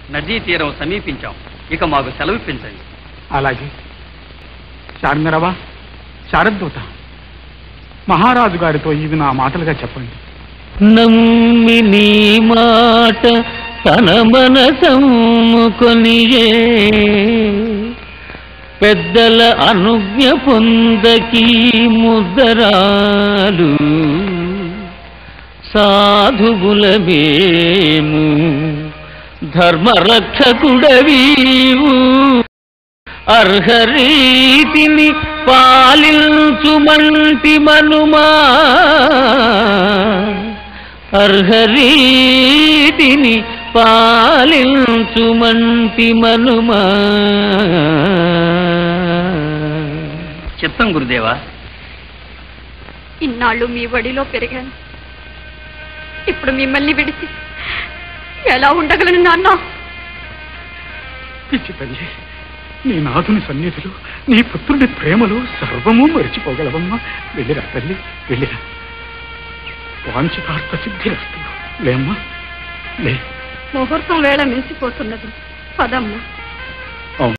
నదీ తీరం సమీపించాం ఇక మాకు సెలవిప్పించండి అలాగే శార్మిరవా శారద్దూత మహారాజు గారితో ఇవి నా మాటలుగా చెప్పండి నమ్మి నీ మాట తన మనసమ్ముకొనియే పెద్దల అనుజ్ఞ పొందకి ముద్దరాలు సాధువులమేము ధర్మరక్షకుడవీవు అర్హరీతిని పాలించుమంటి మనుమా అర్హరీతిని పాలించుమంటి మనుమా చిత్తం గురుదేవా ఇన్నాళ్ళు మీ వడిలో పెరిగాను ఇప్పుడు మిమ్మల్ని విడిచి ఎలా ఉండగలను నాన్న పిచ్చి తల్లి నీ నాథుని సన్నిధిలో నీ పుత్రుడి ప్రేమలో సర్వము మరిచిపోగలవమ్మా వెళ్ళిరా తల్లి వెళ్ళిరా వాంఛితార్థ సిద్ధిరస్తు లేమ్మా లే ముహూర్తం వేళ మించిపోతున్నది పదమ్మా